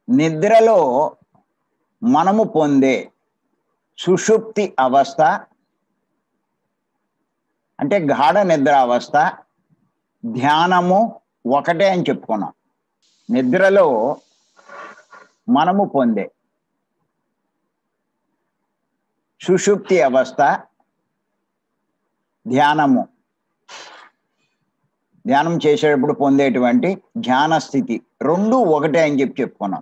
నిద్రలో మనము పొందే సుషుప్తి అవస్థ అంటే గాఢ నిద్ర అవస్థ ధ్యానము ఒకటే అని చెప్పుకున్నాం నిద్రలో మనము పొందే సుషుప్తి అవస్థ ధ్యానము ధ్యానం చేసేటప్పుడు పొందేటువంటి ధ్యాన స్థితి రెండు ఒకటే అని చెప్పి చెప్పుకున్నాం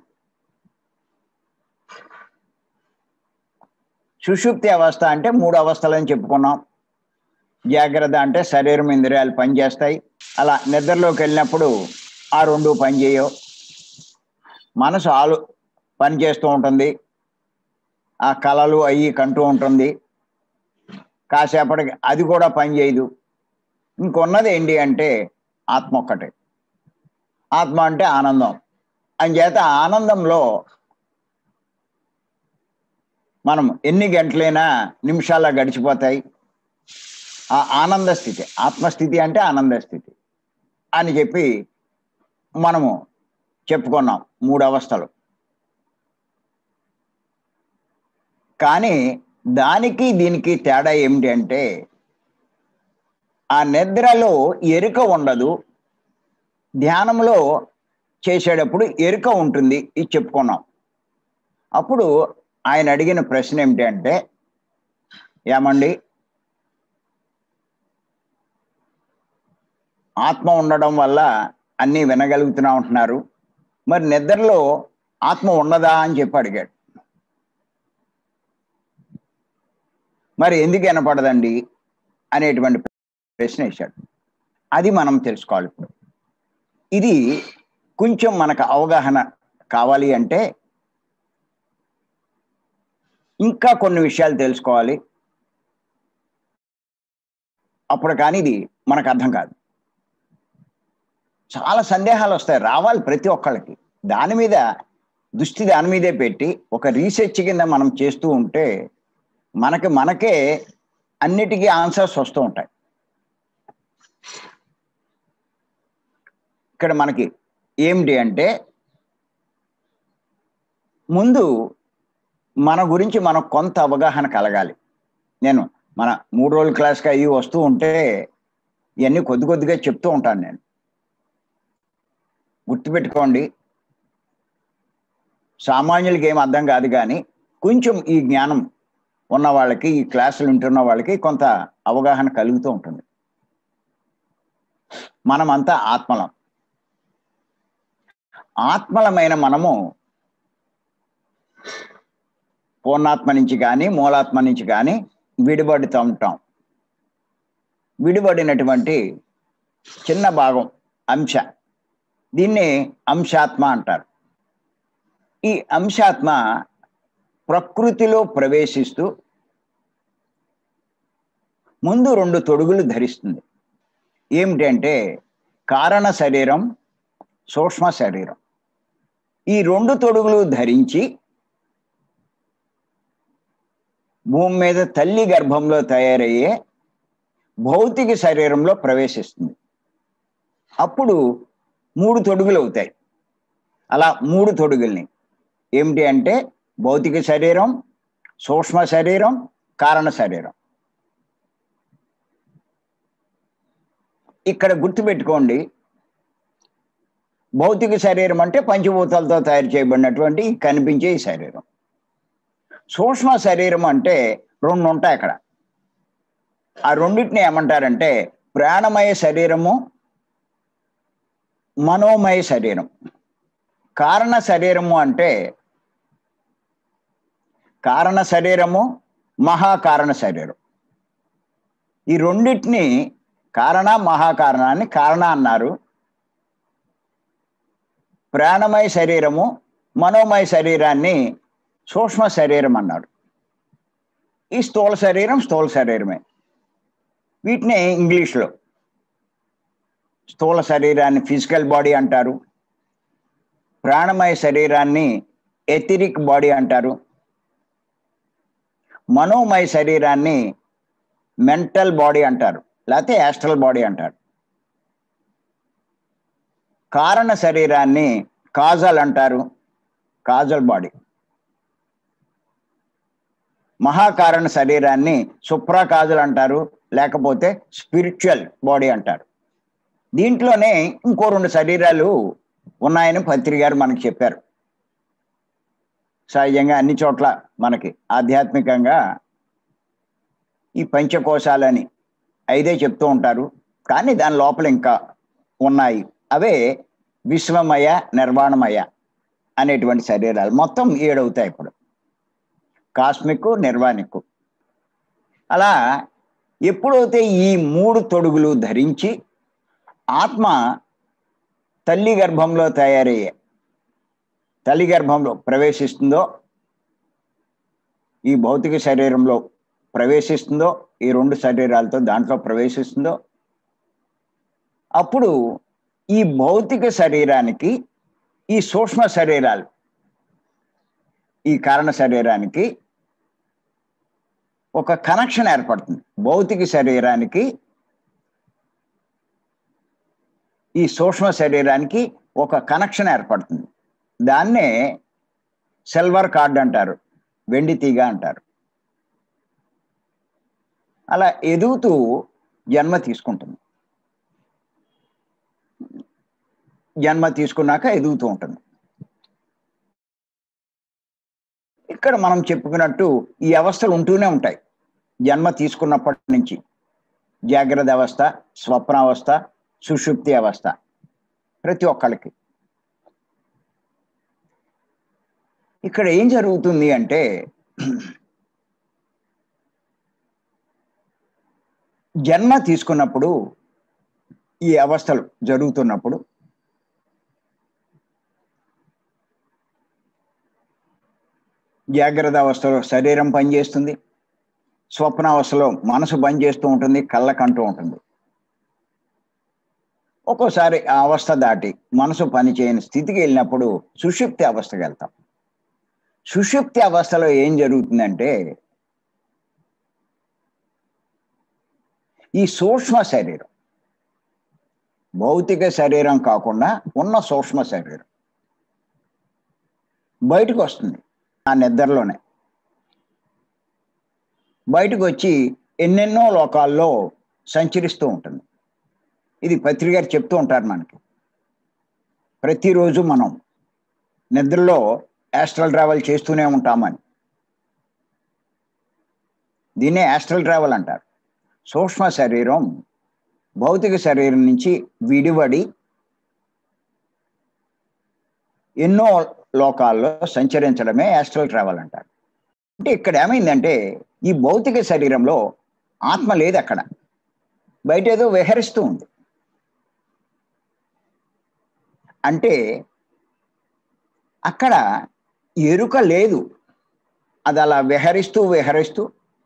సుషుప్తి అవస్థ అంటే మూడు అవస్థలని చెప్పుకున్నాం జాగ్రత్త అంటే శరీరం ఇంద్రియాలు పనిచేస్తాయి అలా నిద్రలోకి వెళ్ళినప్పుడు ఆ రెండు పనిచేయవు మనసు ఆలు పని చేస్తూ ఉంటుంది ఆ కళలు అయ్యి కంటూ ఉంటుంది కాసేపటికి అది కూడా పని చేయదు ఇంకొన్నది ఏంటి అంటే ఆత్మ ఒక్కటే ఆత్మ అంటే ఆనందం చేత ఆనందంలో మనం ఎన్ని గంటలైనా నిమిషాల గడిచిపోతాయి ఆ ఆనంద స్థితి ఆత్మస్థితి అంటే ఆనంద స్థితి అని చెప్పి మనము చెప్పుకున్నాం మూడు అవస్థలు కానీ దానికి దీనికి తేడా ఏమిటి అంటే ఆ నిద్రలో ఎరుక ఉండదు ధ్యానంలో చేసేటప్పుడు ఎరుక ఉంటుంది ఇది చెప్పుకున్నాం అప్పుడు ఆయన అడిగిన ప్రశ్న ఏమిటి అంటే ఏమండి ఆత్మ ఉండడం వల్ల అన్నీ వినగలుగుతున్నా ఉంటున్నారు మరి నిద్రలో ఆత్మ ఉండదా అని చెప్పి అడిగాడు మరి ఎందుకు వినపడదండి అనేటువంటి ప్రశ్న వేశాడు అది మనం తెలుసుకోవాలి ఇప్పుడు ఇది కొంచెం మనకు అవగాహన కావాలి అంటే ఇంకా కొన్ని విషయాలు తెలుసుకోవాలి అప్పుడు కానీ ఇది మనకు అర్థం కాదు చాలా సందేహాలు వస్తాయి రావాలి ప్రతి ఒక్కళ్ళకి దాని మీద దృష్టి దాని మీదే పెట్టి ఒక రీసెర్చ్ కింద మనం చేస్తూ ఉంటే మనకి మనకే అన్నిటికీ ఆన్సర్స్ వస్తూ ఉంటాయి ఇక్కడ మనకి ఏమిటి అంటే ముందు మన గురించి మనకు కొంత అవగాహన కలగాలి నేను మన మూడు రోజుల క్లాస్కి అయ్యి వస్తూ ఉంటే ఇవన్నీ కొద్ది కొద్దిగా చెప్తూ ఉంటాను నేను గుర్తుపెట్టుకోండి సామాన్యులకి ఏం అర్థం కాదు కానీ కొంచెం ఈ జ్ఞానం ఉన్న వాళ్ళకి ఈ క్లాసులు వింటున్న వాళ్ళకి కొంత అవగాహన కలుగుతూ ఉంటుంది మనమంతా ఆత్మలం ఆత్మలమైన మనము పూర్ణాత్మ నుంచి కానీ మూలాత్మ నుంచి కానీ విడిపడుతూ ఉంటాం విడిపడినటువంటి చిన్న భాగం అంశ దీన్ని అంశాత్మ అంటారు ఈ అంశాత్మ ప్రకృతిలో ప్రవేశిస్తూ ముందు రెండు తొడుగులు ధరిస్తుంది ఏమిటంటే కారణ శరీరం సూక్ష్మ శరీరం ఈ రెండు తొడుగులు ధరించి భూమి మీద తల్లి గర్భంలో తయారయ్యే భౌతిక శరీరంలో ప్రవేశిస్తుంది అప్పుడు మూడు తొడుగులు అవుతాయి అలా మూడు తొడుగుల్ని ఏమిటి అంటే భౌతిక శరీరం సూక్ష్మ శరీరం కారణ శరీరం ఇక్కడ గుర్తుపెట్టుకోండి భౌతిక శరీరం అంటే పంచభూతాలతో తయారు చేయబడినటువంటి కనిపించే ఈ శరీరం సూక్ష్మ శరీరం అంటే రెండు ఉంటాయి అక్కడ ఆ రెండింటిని ఏమంటారంటే ప్రాణమయ శరీరము మనోమయ శరీరం కారణ శరీరము అంటే కారణ శరీరము మహాకారణ శరీరం ఈ రెండింటిని కారణ మహాకారణాన్ని కారణ అన్నారు ప్రాణమయ శరీరము మనోమయ శరీరాన్ని సూక్ష్మ శరీరం అన్నాడు ఈ స్థూల శరీరం స్థూల శరీరమే వీటిని ఇంగ్లీష్లో స్థూల శరీరాన్ని ఫిజికల్ బాడీ అంటారు ప్రాణమయ శరీరాన్ని ఎథిరిక్ బాడీ అంటారు మనోమయ శరీరాన్ని మెంటల్ బాడీ అంటారు లేకపోతే యాస్ట్రల్ బాడీ అంటారు కారణ శరీరాన్ని కాజల్ అంటారు కాజల్ బాడీ మహాకారణ శరీరాన్ని సుప్రా కాజల్ అంటారు లేకపోతే స్పిరిచువల్ బాడీ అంటారు దీంట్లోనే ఇంకో రెండు శరీరాలు ఉన్నాయని పత్రి గారు మనకి చెప్పారు సహజంగా అన్ని చోట్ల మనకి ఆధ్యాత్మికంగా ఈ పంచకోశాలని ఐదే చెప్తూ ఉంటారు కానీ దాని లోపల ఇంకా ఉన్నాయి అవే విశ్వమయ నిర్వాణమయ అనేటువంటి శరీరాలు మొత్తం ఏడవుతాయి ఇప్పుడు కాస్మిక్ నిర్వాణిక్ అలా ఎప్పుడైతే ఈ మూడు తొడుగులు ధరించి ఆత్మ తల్లి గర్భంలో తయారయ్యే తల్లి గర్భంలో ప్రవేశిస్తుందో ఈ భౌతిక శరీరంలో ప్రవేశిస్తుందో ఈ రెండు శరీరాలతో దాంట్లో ప్రవేశిస్తుందో అప్పుడు ఈ భౌతిక శరీరానికి ఈ సూక్ష్మ శరీరాలు ఈ కారణ శరీరానికి ఒక కనెక్షన్ ఏర్పడుతుంది భౌతిక శరీరానికి ఈ సూక్ష్మ శరీరానికి ఒక కనెక్షన్ ఏర్పడుతుంది దాన్నే సిల్వర్ కార్డ్ అంటారు వెండి తీగ అంటారు అలా ఎదుగుతూ జన్మ తీసుకుంటుంది జన్మ తీసుకున్నాక ఎదుగుతూ ఉంటుంది ఇక్కడ మనం చెప్పుకున్నట్టు ఈ అవస్థలు ఉంటూనే ఉంటాయి జన్మ తీసుకున్నప్పటి నుంచి జాగ్రత్త అవస్థ స్వప్నావస్థ సుషుప్తి అవస్థ ప్రతి ఒక్కళ్ళకి ఇక్కడ ఏం జరుగుతుంది అంటే జన్మ తీసుకున్నప్పుడు ఈ అవస్థలు జరుగుతున్నప్పుడు జాగ్రత్త అవస్థలో శరీరం పనిచేస్తుంది స్వప్నావస్థలో మనసు పనిచేస్తూ ఉంటుంది కళ్ళకంటూ ఉంటుంది ఒక్కోసారి ఆ అవస్థ దాటి మనసు పనిచేయని స్థితికి వెళ్ళినప్పుడు సుషుప్తి అవస్థకి వెళ్తాం సుషుప్తి అవస్థలో ఏం జరుగుతుందంటే ఈ సూక్ష్మ శరీరం భౌతిక శరీరం కాకుండా ఉన్న సూక్ష్మ శరీరం బయటకు వస్తుంది ఆ నిద్రలోనే బయటకు వచ్చి ఎన్నెన్నో లోకాల్లో సంచరిస్తూ ఉంటుంది ఇది పత్రిక గారు చెప్తూ ఉంటారు మనకి ప్రతిరోజు మనం నిద్రలో యాస్ట్రల్ ట్రావెల్ చేస్తూనే ఉంటామని దీన్నే యాస్ట్రల్ ట్రావెల్ అంటారు సూక్ష్మ శరీరం భౌతిక శరీరం నుంచి విడివడి ఎన్నో లోకాల్లో సంచరించడమే యాస్ట్రల్ ట్రావెల్ అంటారు అంటే ఇక్కడ ఏమైందంటే ఈ భౌతిక శరీరంలో ఆత్మ లేదు అక్కడ బయట ఏదో విహరిస్తూ ఉంది అంటే అక్కడ ఎరుక లేదు అది అలా విహరిస్తూ విహరిస్తూ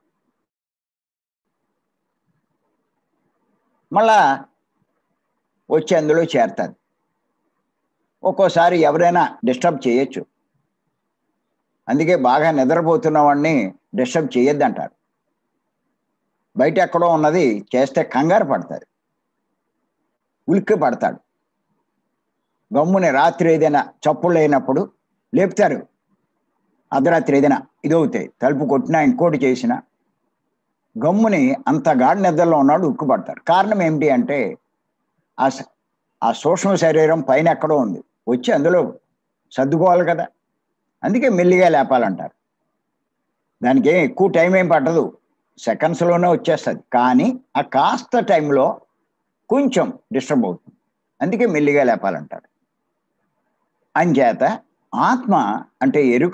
మళ్ళా వచ్చి అందులో చేరుతుంది ఒక్కోసారి ఎవరైనా డిస్టర్బ్ చేయొచ్చు అందుకే బాగా నిద్రపోతున్న వాడిని డిస్టర్బ్ చేయొద్దు అంటారు బయట ఎక్కడో ఉన్నది చేస్తే కంగారు పడుతుంది ఉలిక్కి పడతాడు గమ్ముని రాత్రి ఏదైనా చప్పుళ్ళు అయినప్పుడు లేపుతారు అర్ధరాత్రి ఏదైనా ఇదవుతాయి తలుపు కొట్టినా ఇంకోటి చేసినా గమ్ముని అంత గాఢ నిద్రలో ఉన్నాడు ఉక్కుపడతారు కారణం ఏమిటి అంటే ఆ ఆ సూక్ష్మ శరీరం పైన ఎక్కడో ఉంది వచ్చి అందులో సర్దుకోవాలి కదా అందుకే మెల్లిగా లేపాలంటారు దానికి ఏం ఎక్కువ టైం ఏం పట్టదు సెకండ్స్లోనే వచ్చేస్తుంది కానీ ఆ కాస్త టైంలో కొంచెం డిస్టర్బ్ అవుతుంది అందుకే మెల్లిగా లేపాలంటారు అంచేత ఆత్మ అంటే ఎరుక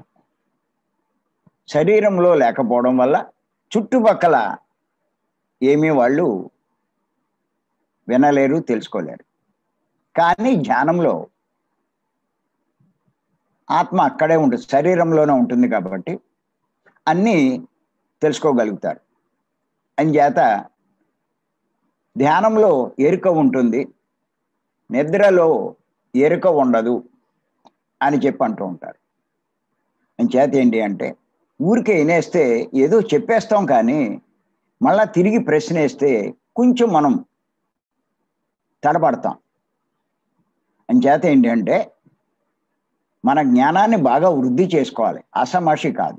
శరీరంలో లేకపోవడం వల్ల చుట్టుపక్కల ఏమీ వాళ్ళు వినలేరు తెలుసుకోలేరు కానీ ధ్యానంలో ఆత్మ అక్కడే ఉంటుంది శరీరంలోనే ఉంటుంది కాబట్టి అన్నీ తెలుసుకోగలుగుతారు అంచేత ధ్యానంలో ఎరుక ఉంటుంది నిద్రలో ఎరుక ఉండదు అని చెప్పి అంటూ ఉంటారు అంచేత ఏంటి అంటే ఊరికే వినేస్తే ఏదో చెప్పేస్తాం కానీ మళ్ళా తిరిగి ప్రశ్న వేస్తే కొంచెం మనం తడబడతాం అంచేత ఏంటి అంటే మన జ్ఞానాన్ని బాగా వృద్ధి చేసుకోవాలి అసమాషి కాదు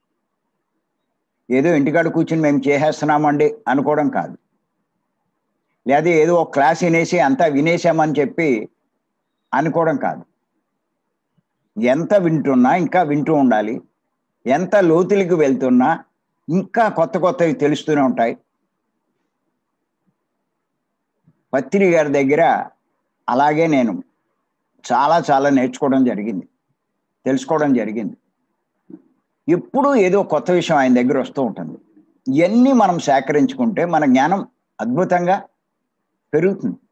ఏదో ఇంటికాడ కూర్చుని మేము చేసేస్తున్నామండి అనుకోవడం కాదు లేదా ఏదో ఒక క్లాస్ వినేసి అంతా వినేసామని చెప్పి అనుకోవడం కాదు ఎంత వింటున్నా ఇంకా వింటూ ఉండాలి ఎంత లోతులకి వెళ్తున్నా ఇంకా కొత్త కొత్తవి తెలుస్తూనే ఉంటాయి పత్రి గారి దగ్గర అలాగే నేను చాలా చాలా నేర్చుకోవడం జరిగింది తెలుసుకోవడం జరిగింది ఎప్పుడూ ఏదో కొత్త విషయం ఆయన దగ్గర వస్తూ ఉంటుంది ఇవన్నీ మనం సేకరించుకుంటే మన జ్ఞానం అద్భుతంగా పెరుగుతుంది